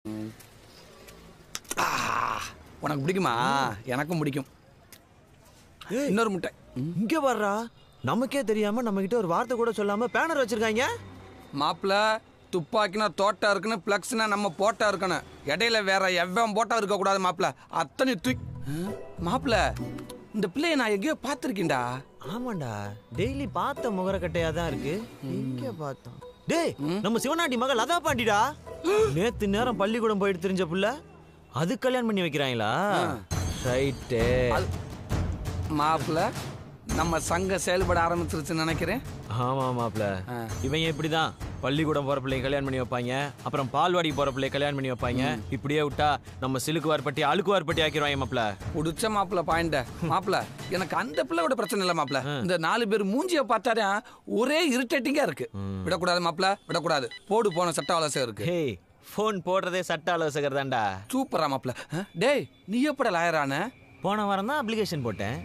ஆ, உனக்கு பிடிக்குமா எனக்கும் பிடிக்கும் இன்னொரு முட்டை இங்க வர்றா நமக்கே தெரியாம நம்ம கிட்ட ஒரு வார்த்தை கூட சொல்லாம பேனர் வச்சிருக்காங்க மாப்பிள துப்பாக்கினா தோட்டா இருக்குன்னு பிளக்ஸ்னா நம்ம போட்டா இருக்கணும் இடையில வேற எவ்வளவு போட்டா இருக்க கூடாது மாப்பிள அத்தனை தூக்கி மாப்பிள இந்த பிள்ளைய நான் எங்கேயோ பார்த்துருக்கேன்டா ஆமாண்டா டெய்லி பார்த்த முகரக்கட்டையா தான் இருக்கு எங்க பார்த்தோம் டேய் நம்ம சிவனாண்டி மகள் லதா பாண்டிடா நேத்து நேரம் பள்ளிக்கூடம் போயிட்டு தெரிஞ்ச புள்ள அது கல்யாணம் பண்ணி வைக்கிறாங்களா ரைட்டு மாப்பிள நம்ம சங்கம் செயல்பட ஆரம்பிச்சிருச்சுன்னு நினைக்கிறேன் ஆமா மாப்ள இவங்க இப்படிதான் பள்ளிக்கூடம் போற பிள்ளைய கல்யாணம் பண்ணி வைப்பாங்க அப்புறம் பால்வாடி போற பிள்ளைய கல்யாணம் பண்ணி வைப்பாங்க இப்படியே விட்டா நம்ம சிலுக்கு வார்பட்டி அழுக்கு வார்பட்டி ஆக்கிடுவாங்க மாப்ள பிடிச்ச மாப்பிள பாயிண்ட மாப்பிள எனக்கு அந்த பிள்ளையோட பிரச்சனை இல்லை மாப்பிள இந்த நாலு பேர் மூஞ்சிய பார்த்தாலே ஒரே இரிட்டேட்டிங்கா இருக்கு விடக்கூடாது மாப்பிள விடக்கூடாது போடு போன சட்ட ஆலோசகம் இருக்கு ஹே ஃபோன் போடுறதே சட்ட ஆலோசகர் தான்டா சூப்பரா மாப்பிள அஹ், டேய் நீ எப்பட லாயரான போன வாரம் தான் அப்ளிகேஷன் போட்டேன்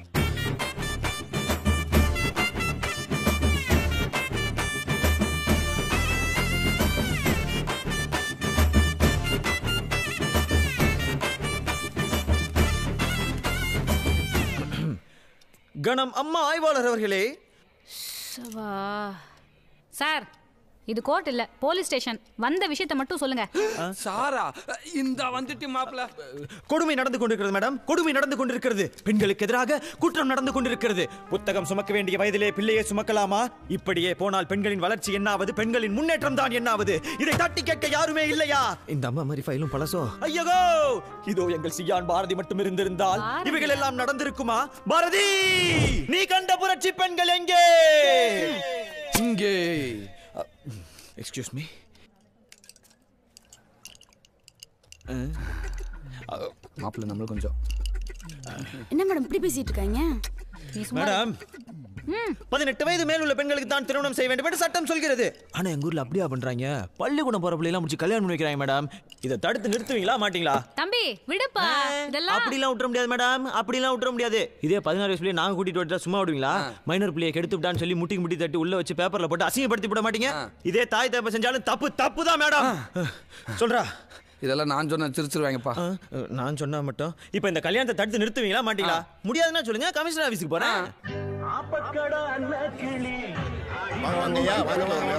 கணம் அம்மா ஆய்வாளர் அவர்களே சவா சார் இது கோர்ட் இல்ல போலீஸ் ஸ்டேஷன் வந்த விஷயத்தை மட்டும் சொல்லுங்க சாரா இந்த வந்துட்டு மாப்பிள கொடுமை நடந்து கொண்டிருக்கிறது மேடம் கொடுமை நடந்து கொண்டிருக்கிறது பெண்களுக்கு எதிராக குற்றம் நடந்து கொண்டிருக்கிறது புத்தகம் சுமக்க வேண்டிய வயதிலே பிள்ளையை சுமக்கலாமா இப்படியே போனால் பெண்களின் வளர்ச்சி என்னாவது பெண்களின் முன்னேற்றம் தான் என்னாவது இதை தட்டி கேட்க யாருமே இல்லையா இந்த அம்மா மாதிரி ஃபைலும் பழசோ ஐயோ இதோ எங்கள் சியான் பாரதி மட்டும் இருந்திருந்தால் பாரதி? இவைகள் எல்லாம் நடந்திருக்குமா பாரதி நீ கண்ட புரட்சி பெண்கள் எங்கே இங்கே எக்ஸ்கியூஸ் மீ மாப்பிள நம்மளும் கொஞ்சம் என்ன மேடம் இப்படி பேசிட்டு இருக்காங்க நீ சும்மா மேடம் பதினெட்டு வயது மேல் உள்ள பெண்களுக்கு தான் திருமணம் செய்ய வேண்டும் என்று சட்டம் சொல்கிறது ஆனா எங்க ஊர்ல அப்படியா பண்றாங்க பள்ளிக்கூடம் போற பிள்ளைலாம் முடிச்சு கல்யாணம் பண்ணி வைக்கிறாங்க மேடம் இதை தடுத்து நிறுத்துவீங்களா மாட்டீங்களா தம்பி விடுப்பா இதெல்லாம் அப்படிலாம் விட்டுற முடியாது மேடம் அப்படிலாம் விட்டுற முடியாது இதே பதினாறு வயசு பிள்ளைய நாங்க கூட்டிட்டு வந்துட்டா சும்மா விடுவீங்களா மைனர் பிள்ளைய கெடுத்து விட்டான்னு சொல்லி முட்டி முட்டி தட்டி உள்ள வச்சு பேப்பர்ல போட்டு அசிங்கப்படுத்தி விட மாட்டீங்க இதே தாய் தப்ப செஞ்சாலும் தப்பு தப்பு தான் மேடம் சொல்றா இதெல்லாம் நான் சொன்ன சிரிச்சிருவாங்கப்பா ஆ, நான் சொன்னா மட்டும் இப்போ இந்த கல்யாணத்தை தடுத்து நிறுத்துவீங்களா மாட்டீங்களா முடியாதுன்னா சொல்லுங்க கமிஷனர் ஆபீஸ்க்கு போறேன் வாங்க வாங்கய்யா வாங்க வாங்க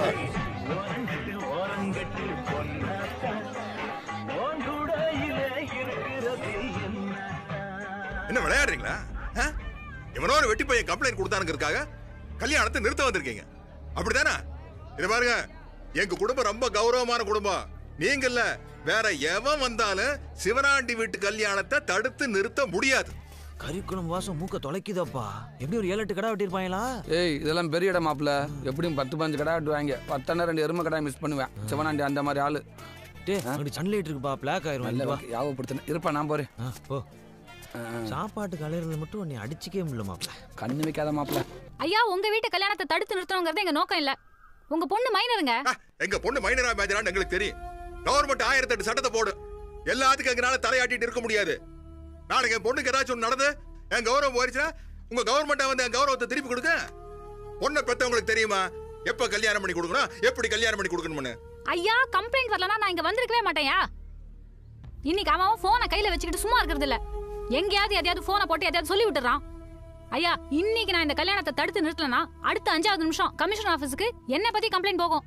என்ன விளையாடுறீங்களா ஆ? இவனோ ஒரு வெட்டி பையன் கம்ப்ளைண்ட் கொடுத்தானுங்கிறதுக்காக கல்யாணத்தை நிறுத்த வந்திருக்கீங்க அப்படிதானே இது பாருங்க எங்க குடும்பம் ரொம்ப கௌரவமான குடும்பம் நீங்க இல்ல வேற எவன் வந்தாலும் சிவனாண்டி வீட்டு கல்யாணத்தை தடுத்து நிறுத்த முடியாது கறிக்குளம் வாசம் மூக்க தொலைக்குதப்பா எப்படி ஒரு ஏழு எட்டு கடை வெட்டியிருப்பாங்களா ஏய் இதெல்லாம் பெரிய இடம் மாப்பிள எப்படியும் பத்து பதினஞ்சு கடை வெட்டுவாங்க பத்தான ரெண்டு எருமை கடை மிஸ் பண்ணுவேன் சிவனாண்டி அந்த மாதிரி ஆளு டே அங்கிட்டு சன்லைட் இருக்குப்பா பிளாக் ஆயிரும் நல்ல இங்க வா. யாவப்படுத்தின இருப்பா நான் போறேன் ஆ, போ சாப்பாட்டுக்கு அலையிறது மட்டும் நீ அடிச்சுக்கவே முடியல மாப்ள கண்ணு வைக்காத மாப்பிள ஐயா உங்க வீட்டு கல்யாணத்தை தடுத்து நிறுத்தணுங்கிறது எங்க நோக்கம் இல்ல உங்க பொண்ணு மைனருங்க ஆ, எங்க பொண்ணு மைனரா மேஜரான்னு எங்களுக்கு தெரியும் கவர்மெண்ட் ஆயிரத்தி எட்டு சட்டத்தை போடு எல்லாத்துக்கும் எங்களால தலையாட்டிட்டு இருக்க முடியாது நாளைக்கு என் பொண்ணுக்கு ஏதாச்சும் ஒண்ணு நடந்து என் கௌரவம் போயிருச்சுன்னா உங்க கவர்மெண்ட்டை வந்து என் கௌரவத்தை திருப்பி கொடுங்க பொண்ணை பெத்தவங்களுக்கு தெரியுமா எப்ப கல்யாணம் பண்ணி கொடுக்கணும் எப்படி கல்யாணம் பண்ணி கொடுக்கணும்னு ஐயா கம்ப்ளைண்ட் வரலனா நான் இங்க வந்திருக்கவே மாட்டேன்யா இன்னைக்கு அவன் போனை கையில வச்சுக்கிட்டு சும்மா இருக்கிறது இல்ல எங்கேயாவது எதையாவது போனை போட்டு எதையாவது சொல்லி விட்டுறான் ஐயா இன்னைக்கு நான் இந்த கல்யாணத்தை தடுத்து நிறுத்தலனா அடுத்த அஞ்சாவது நிமிஷம் கமிஷன் ஆபீஸ்க்கு என்ன பத்தி கம்ப்ளைண்ட் போகும்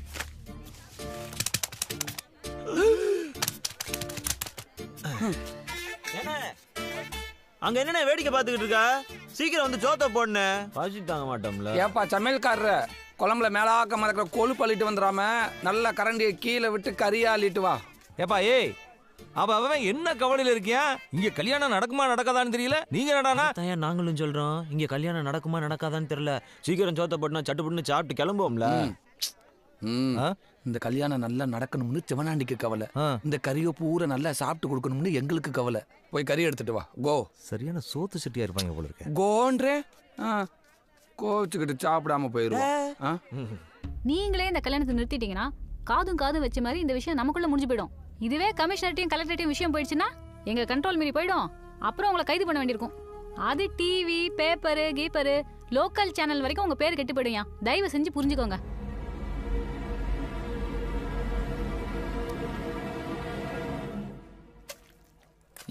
என்ன அங்க என்னண்ணே வேடிக்கை பார்த்துக்கிட்டு இருக்கா சீக்கிரம் வந்து ஜோத்த போடுன பசி தாங்க மாட்டோம்ல ஏப்பா சமையல்காரர குழம்புல மேலாக்க மறக்கிற கொழுப்பு அள்ளிட்டு வந்துடாம நல்ல கரண்டியை கீழே விட்டு கறியா அள்ளிட்டு வா ஏப்பா ஏய் அவ அவன் என்ன கவலையில இருக்கியா இங்க கல்யாணம் நடக்குமா நடக்காதான்னு தெரியல நீங்க என்னடானா தான் நாங்களும் சொல்றோம் இங்க கல்யாணம் நடக்குமா நடக்காதான்னு தெரியல சீக்கிரம் சோத்த போட்டுனா சட்டுப்புட்டுன்னு சாப்பிட்டு கிளம்புவோம்ல ம். ஆ? இந்த கல்யாணம் நல்லா நடக்கணும்னு சிவனாண்டிக்கு கவலை ஆ. இந்த கறியை பூரா நல்லா சாப்பிட்டு கொடுக்கணும்னு எங்களுக்கு கவலை போய் கறி எடுத்துட்டு வா கோ சரியான சோத்து சட்டியா இருப்பாங்க போல இருக்க கோன்றே ஆ. கோவிச்சுக்கிட்டு சாப்பிடாம போயிருவோம் ஆ? நீங்களே இந்த கல்யாணத்தை நிறுத்திட்டீங்கன்னா காதும் காதும் வச்ச மாதிரி இந்த விஷயம் நமக்குள்ள முடிஞ்சு போயிடும் இதுவே கமிஷனர்ட்டையும் கலெக்டர்ட்டையும் விஷயம் போயிடுச்சுன்னா எங்க கண்ட்ரோல் மீறி போயிடும் அப்புறம் உங்களை கைது பண்ண வேண்டியிருக்கும் அது டிவி பேப்பரு கீப்பரு லோக்கல் சேனல் வரைக்கும் உங்க பேர் கெட்டு போயிடுயா தயவு செஞ்சு புரிஞ்சுக்கோங்க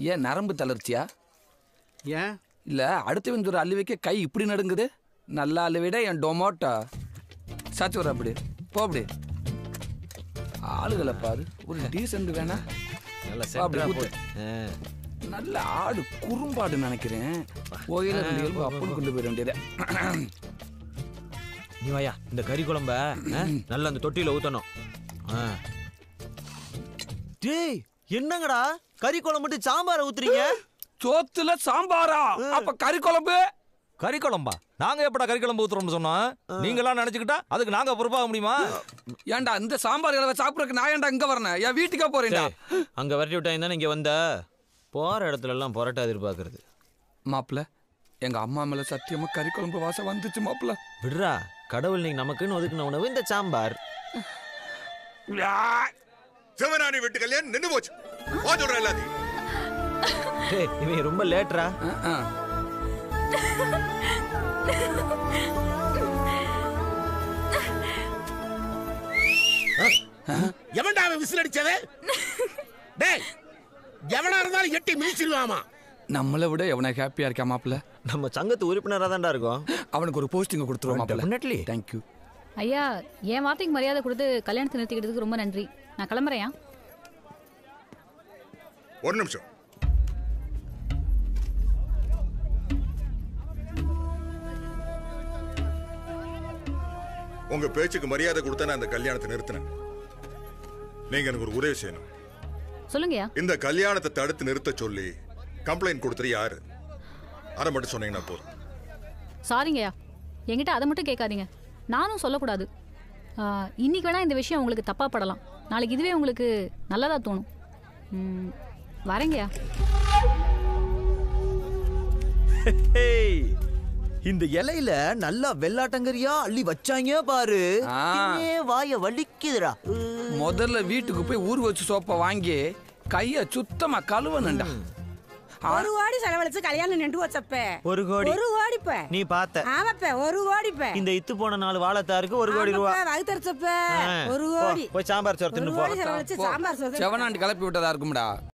ஏன் நரம்பு தளர்ச்சியா ஏன் இல்ல அடுத்த வந்து அள்ளி வைக்க கை இப்படி நடுங்குது நல்லா அள்ளி விட என் டொமோட்டோ சாச்சு வர அப்படி போ அப்படி ஆளுகளை பாரு ஒரு டீசென்ட் வேணா நல்ல வா, அப்படி சென்டரா ஊத்து. போய் நல்ல ஆடு குறும்பாடு நினைக்கிறேன் கோயில ரெண்டு எலும்பு அப்படி கொண்டு போயிட வேண்டியது நீ வாயா இந்த கறி குழம்ப ஆ, நல்லா அந்த தொட்டியில ஊத்தணும் ஆ. டேய் என்னங்கடா கறி குழம்பு மட்டும் சாம்பாரை ஊத்துறீங்க சோத்துல சாம்பாரா அப்ப கறி குழம்பு கறி குழம்பா நாங்க எப்படா கறி குழம்பு ஊத்துறோம்னு சொன்னோம் நீங்களாம் நினைச்சுக்கிட்டா அதுக்கு நாங்க பொறுப்பாக முடியுமா ஏன்டா இந்த சாம்பார் இலவை சாப்பிடறதுக்கு நான் ஏன்டா இங்க வரணும் என் வீட்டுக்கே போறேன்டா டேய், அங்க விரட்டி விட்டாங்க தானே இங்க வந்த போற இடத்துல எல்லாம் பொரட்டா எதிர்பார்க்கறது மாப்பிள்ள எங்க அம்மா மேல சத்தியமா கறி குழம்பு வாசம் வந்துச்சு மாப்பிள்ள விடுறா கடவுள் நீங்க நமக்குன்னு ஒதுக்குன உணவு இந்த சாம்பார் சிவராணி வீட்டு கல்யாணம் நின்னு போச்சு போ சொல்றேன் எல்லாத்தையும் டேய் இவன் ரொம்ப லேட்ரா அஹ், அஹ். எவன்டா அவன் விசில் அடிச்சது டேய் எவனா இருந்தாலும் எட்டி மிதிச்சிருவாமா நம்மளை விட எவனை ஹாப்பியா இருக்கா மாப்பிள்ள நம்ம சங்கத்து உறுப்பினரா தான்டா இருக்கோம் அவனுக்கு ஒரு போஸ்டிங் கொடுத்துருவோம் மாப்பிள்ள Definitely. தேங்க்யூ ஐயா என் வார்த்தைக்கு மரியாதை கொடுத்து கல்யாணத்தை நிறுத்திக்கிட்டதுக்கு ரொம்ப நன்றி நான் கிளம்புறேன் ஒரு நிமிஷம் உங்க பேச்சுக்கு மரியாதை கொடுத்தா நான் இந்த கல்யாணத்தை நிறுத்தினேன் நீங்க எனக்கு ஒரு உதவி செய்யணும் சொல்லுங்கய்யா இந்த கல்யாணத்தை தடுத்து நிறுத்த சொல்லி கம்ப்ளைண்ட் கொடுத்தது யாரு அதை மட்டும் சொன்னீங்கன்னா போதும் சாரிங்கய்யா என்கிட்ட அதை மட்டும் கேட்காதீங்க நானும் சொல்லக்கூடாது ஆ, இன்னைக்கு வேணா இந்த விஷயம் உங்களுக்கு தப்பா படலாம் நாளைக்கு இதுவே உங்களுக்கு நல்லதா தோணும் ம், வரேங்கய்யா ஹேய், இந்த இலையில நல்லா வெள்ளாட்டங்கரியா அள்ளி வச்சாங்க பாரு ஆ. தின்னே வாய வலிக்குதுடா முதல்ல வீட்டுக்கு போய் ஊர் வச்சு சோப்பை வாங்கி கைய சுத்தமா கழுவணுண்டா ஒரு கோடி செலவழிச்சு கல்யாணம் நின்று வச்சப்ப ஒரு கோடி ஒரு கோடிப்ப நீ பார்த்த ஆமாப்ப ஒரு கோடிப்ப இந்த இத்து போன நாலு வாழைத்தாருக்கு ஒரு கோடி ரூபா வகுத்தரிச்சப்ப ஆ, ஒரு போ, கோடி போய் சாம்பார் சோறு ஒரு தின்னு போ கோடி செலவழிச்சு சாம்பார் சோறு செவனாண்டி கிளப்பி விட்டதா இருக்கும்டா